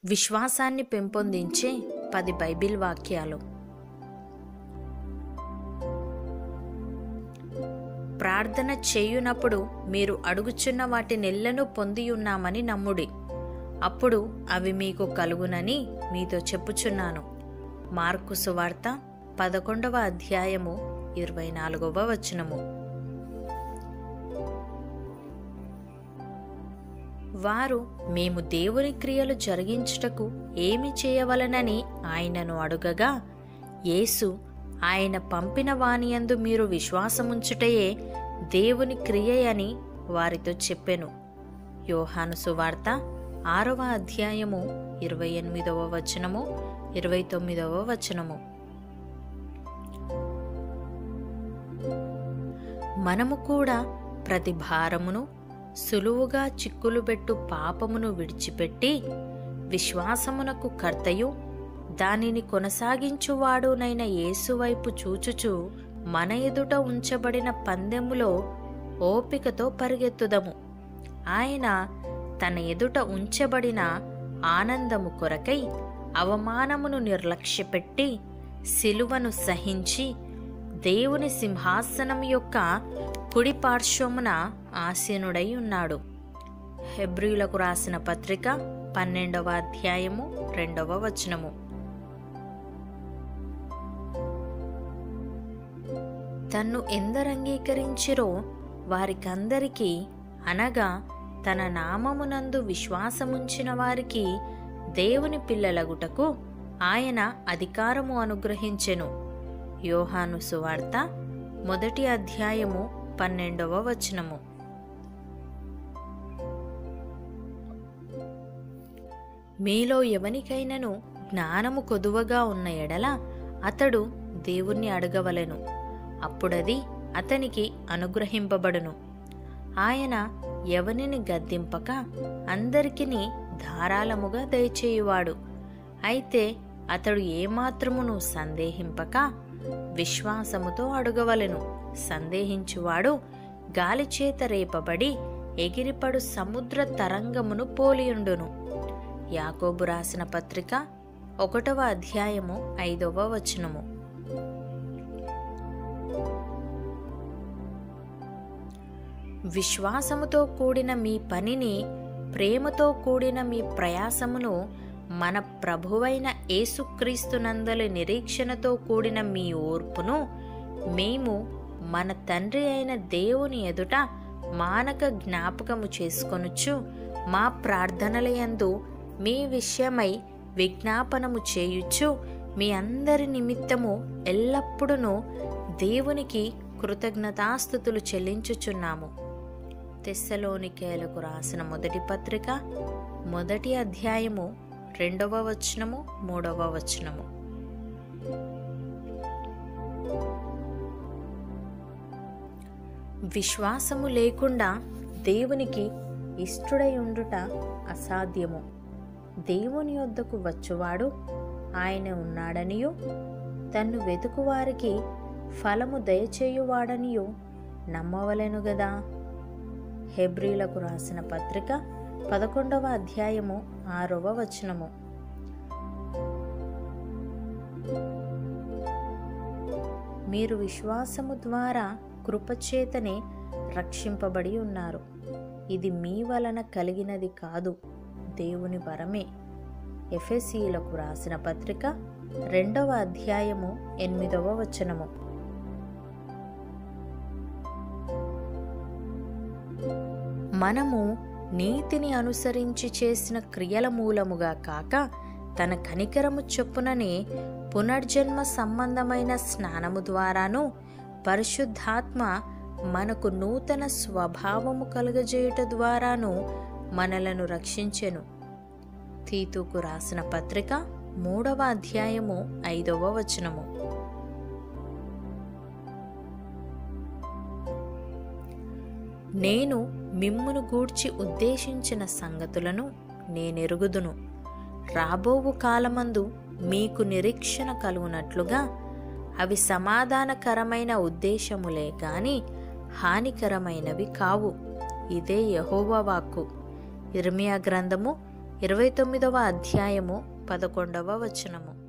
విశ్వాసాన్ని పెంపొందించే పది బైబిల్ వాక్యాలు ప్రార్థన చేయునప్పుడు మీరు అడుగుచున్న వాటినెల్లను పొందియున్నామని నమ్ముడి అప్పుడు అవి మీకు కలుగునని మీతో చెప్పుచున్నాను మార్కు సువార్త పదకొండవ అధ్యాయము ఇరవై నాలుగవ వచనము వారు మేము దేవుని క్రియలు జరిగించుటకు ఏమి చేయవలనని ఆయనను అడుగగా యేసు ఆయన పంపిన వానియందు మీరు విశ్వాసముంచుటయే దేవుని క్రియ అని వారితో చెప్పెను యోహాను సువార్త ఆరవ అధ్యాయము ఇరవై ఎనిమిదవ వచనము ఇరవై తొమ్మిదవ వచనము మనము కూడా ప్రతి భారమును సులువుగా చిక్కులుబెట్టు పాపమును విడిచిపెట్టి విశ్వాసమునకు కర్తయు దానిని కొనసాగించువాడునైన యేసువైపు చూచుచు మన ఎదుట ఉంచబడిన పందెములో ఓపికతో పరిగెత్తుదము ఆయన తన ఎదుట ఉంచబడిన ఆనందము కొరకై అవమానమును నిర్లక్ష్యపెట్టి సిలువను సహించి దేవుని సింహాసనం యొక్క కుడి పార్శ్వమున ఆసీనుడై ఉన్నాడు హెబ్రియులకు రాసిన పత్రిక పన్నెండవ అధ్యాయము రెండవ వచనము తన్ను ఎందరంగీకరించిరో వారికందరికీ అనగా తన నామమునందు విశ్వాసముంచిన వారికి దేవుని పిల్లలగుటకు ఆయన అధికారము అనుగ్రహించెను యోహాను సువార్త మొదటి అధ్యాయము పన్నెండవ వచనము మీలో ఎవనికైనను జ్ఞానము కొదువగా ఉన్న ఎడల అతడు దేవుణ్ణి అడగవలెను అప్పుడది అతనికి అనుగ్రహింపబడును ఆయన ఎవనిని గద్దింపక అందరికిని ధారాళముగా దయచేయువాడు అయితే అతడు ఏమాత్రమును సందేహింపక విశ్వాసముతో అడుగవలెను సందేహించువాడు గాలిచేత రేపబడి ఎగిరిపడు సముద్ర తరంగమును పోలియుండును యాకోబు రాసిన పత్రిక ఒకటవ అధ్యాయము ఐదవ వచనము విశ్వాసముతో కూడిన మీ పనిని ప్రేమతో కూడిన మీ ప్రయాసమును మన ప్రభువైన యేసుక్రీస్తునందలి నిరీక్షణతో కూడిన మీ ఓర్పును మేము మన తండ్రి అయిన దేవుని ఎదుట మానక జ్ఞాపకము చేసుకొనుచు మా ప్రార్థనలయందు మీ విషయమై విజ్ఞాపనము చేయుచు మీ అందరి నిమిత్తము ఎల్లప్పుడూ దేవునికి కృతజ్ఞతాస్థుతులు చెల్లించుచున్నాము తెస్సలోనికేలకు రాసిన మొదటి పత్రిక మొదటి అధ్యాయము రెండవ వచనము మూడవ వచనము విశ్వాసము లేకుండా దేవునికి ఇష్టడై ఉండుట అసాధ్యము దేవుని యొద్దకు వచ్చువాడు ఆయన ఉన్నాడనియు తన్ను వెతుకువారికి ఫలము దయచేయువాడనియు నమ్మవలెను గదా హెబ్రీలకు రాసిన పత్రిక పదకొండవ అధ్యాయము ఆరవ వచనము మీరు విశ్వాసము ద్వారా కృపచేతనే రక్షింపబడి ఉన్నారు ఇది మీ వలన కలిగినది కాదు దేవుని వరమే ఎఫెసీలకు రాసిన పత్రిక రెండవ అధ్యాయము ఎనిమిదవ వచనము మనము నీతిని అనుసరించి చేసిన క్రియల మూలముగా కాక తన కనికరము చొప్పుననే పునర్జన్మ సంబంధమైన స్నానము ద్వారాను పరిశుద్ధాత్మ మనకు నూతన స్వభావము కలుగజేయుట ద్వారాను మనలను రక్షించెను తీతుకు రాసిన పత్రిక మూడవ అధ్యాయము ఐదవ వచనము నేను మిమ్మును గూర్చి ఉద్దేశించిన సంగతులను నేనెరుగుదును రాబోవు కాలమందు మీకు నిరీక్షణ కలుగునట్లుగా అవి సమాధానకరమైన ఉద్దేశములే గాని హానికరమైనవి కావు ఇదే యహోవా వాక్కు ఇర్మియా గ్రంథము ఇరవై తొమ్మిదవ అధ్యాయము పదకొండవ వచనము